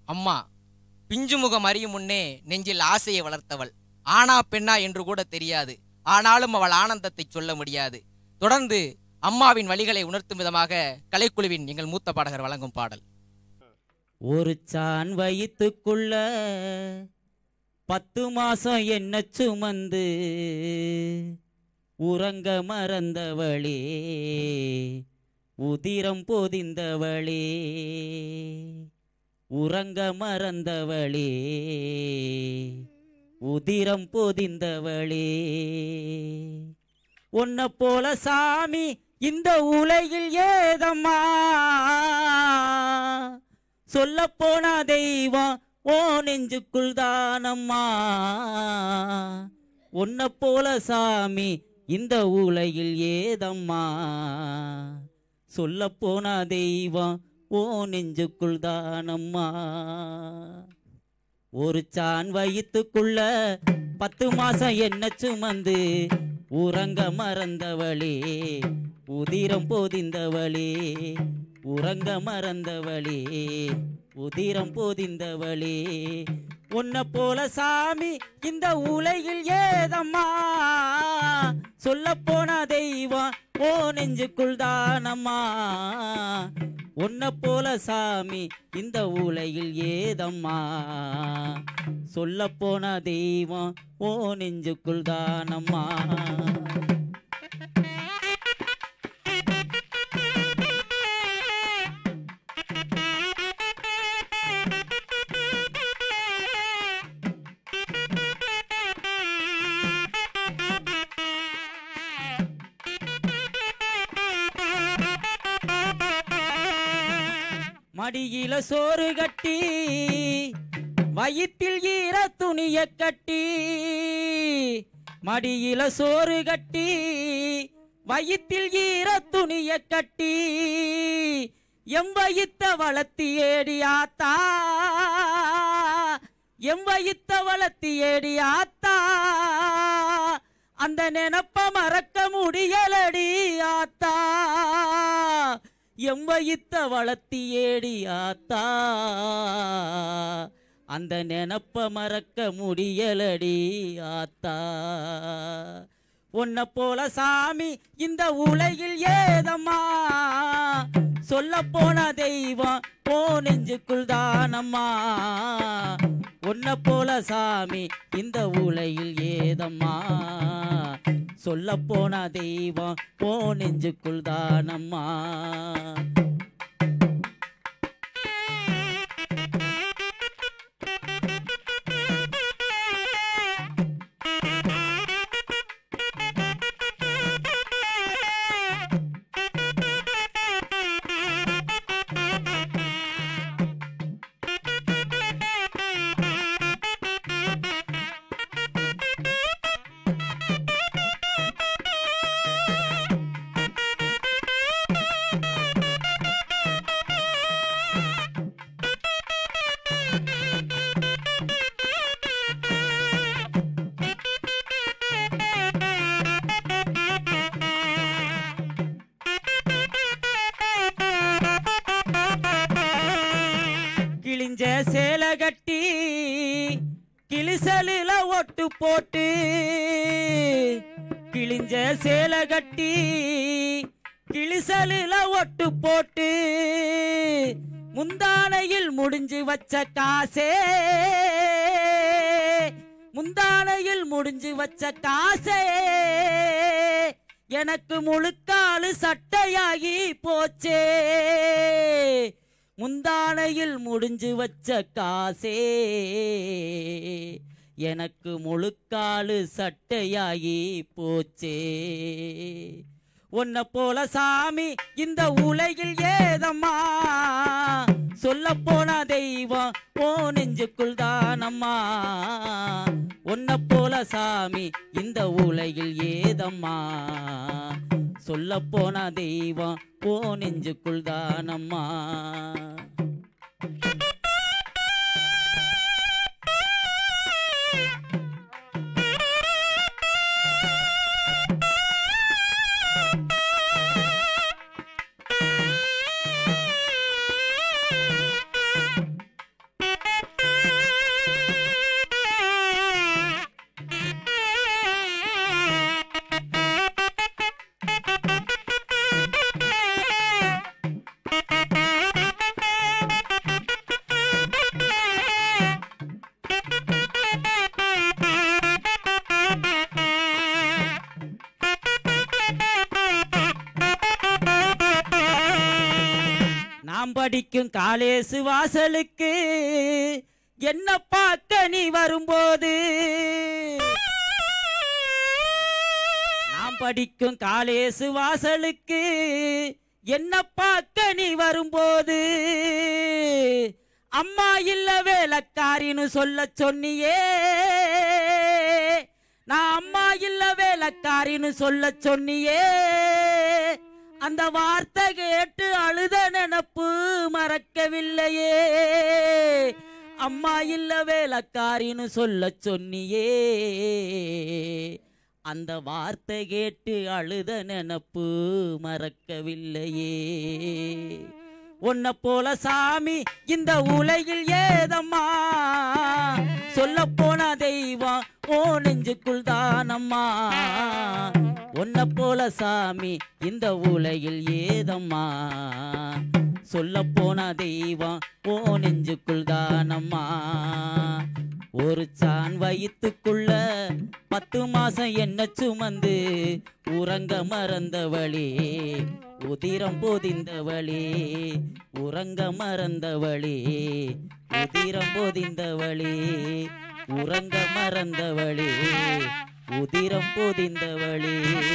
அம்மா பிஞ்சு முகம் அறியும் முன்னே நெஞ்சில் ஆசையை வளர்த்தவள் ஆனா பெண்ணா என்று கூட தெரியாது ஆனாலும் அவள் ஆனந்தத்தை சொல்ல முடியாது தொடர்ந்து அம்மாவின் வழிகளை உணர்த்தும் விதமாக கலைக்குழுவின் எங்கள் மூத்த பாடகர் வழங்கும் பாடல் ஒரு சான் வயித்துக்குள்ள பத்து மாசம் என்ன சுமந்து உறங்க மறந்தவளே உதிரம் பொதிந்தவளே உறங்க மறந்தவளே உதிரம் பொதிந்தவளே உன்னை போல சாமி இந்த உலகில் ஏதம்மா சொல்ல போனா தெய்வம் ஓ நெஞ்சுக்குள் தானம்மா உன்னை போல சாமி இந்த உலகில் ஏதம்மா சொல்ல போனா தெய்வம் ஓ நெஞ்சுக்குள் தானம்மா ஒரு சான் வயித்துக்குள்ள பத்து மாசம் என்ன சுமந்து உறங்க மறந்தவளே உதிரம் பொதிந்தவளே உறங்க மறந்தவளே உதிரம் பொதிந்தவளே உன்னை போல சாமி இந்த உலகில் ஏதம்மா சொல்ல போன தெய்வம் ஓ நெஞ்சுக்குள் தானம்மா உன்னை போல சாமி இந்த உலகில் ஏதம்மா சொல்ல போன தெய்வம் ஓ நெஞ்சுக்குள் தானம்மா மடியில சோறு கட்டி வயிற்றில் ஈர துணிய கட்டி மடியில சோறு கட்டி வயிற்றில் ஈர துணிய கட்டி எம்பயித்த வளர்த்தி ஏடி ஆத்தா எம்பயித்த வளர்த்தி ஏடி ஆத்தா அந்த நினப்ப மறக்க முடியலடி ஆத்தா எம்பயித்த வளர்த்தி ஏடி ஆத்தா அந்த நினப்ப மறக்க முடியலடி ஆத்தா உன்னை போல சாமி இந்த உலகில் ஏதம்மா சொல்ல போன தெய்வம் போ நெஞ்சுக்குள் தானம்மா உன்னை போல சாமி இந்த உலகில் ஏதம்மா சொல்ல போன தெய்வம் போ நெஞ்சுக்குள் தானம்மா கிழிஞ்ச சேலை கட்டி கிளிசலில ஒட்டு போட்டு கிழிஞ்ச சேலை கட்டி கிளிசலில ஒட்டு போட்டு முந்தானையில் முடிஞ்சு வச்ச காசே முந்தானையில் முடிஞ்சு வச்ச காசே எனக்கு முழுக்காலு சட்டையாகி போச்சே முந்தானையில் முடிஞ்சு வச்ச காசே எனக்கு முழுக்காலு சட்டையாகி போச்சே உன்னை போல சாமி இந்த உலகில் ஏதம்மா சொல்ல போன தெய்வம் ஓ நெஞ்சுக்குள் தானம்மா உன்னை போல சாமி இந்த உலகில் ஏதம்மா சொல்ல போன தெய்வம் ஓ நெஞ்சுக்குள் தானம்மா நாம் படிக்கும் காலேசு வாசலுக்கு என்ன பார்க்க நீ வரும்போது நாம் படிக்கும் காலேசு வாசலுக்கு என்ன பார்க்க நீ வரும்போது அம்மா இல்ல வேலைக்காரின்னு சொல்ல சொன்னியே நான் அம்மா இல்ல வேலைக்காரின்னு சொல்ல சொன்னியே அந்த வார்த்தை கேட்டு அழுத நினப்பு மறக்கவில்லையே அம்மா இல்ல வேலைக்காரின்னு சொல்ல சொன்னியே அந்த வார்த்தை கேட்டு அழுத நினப்பு மறக்கவில்லையே உன்னை போல சாமி இந்த உலகில் ஏதம்மா சொல்ல போன தெய்வம் ஓ நெஞ்சுக்குள் தானம்மா உன்னை போல சாமி இந்த உலகில் ஏதம்மா சொல்ல போன தெய்வம் ஓ நெஞ்சுக்குள் தானம்மா ஒரு சான் வயித்துக்குள்ள பத்து மாசம் என்ன சுமந்து உறங்க மறந்தவளே உதிரம் பொதிந்தவளே உறங்க மறந்தவளே உதிரம் பொதிந்தவளே உறங்க மறந்தவளே உதிரம் பொதிந்தவளே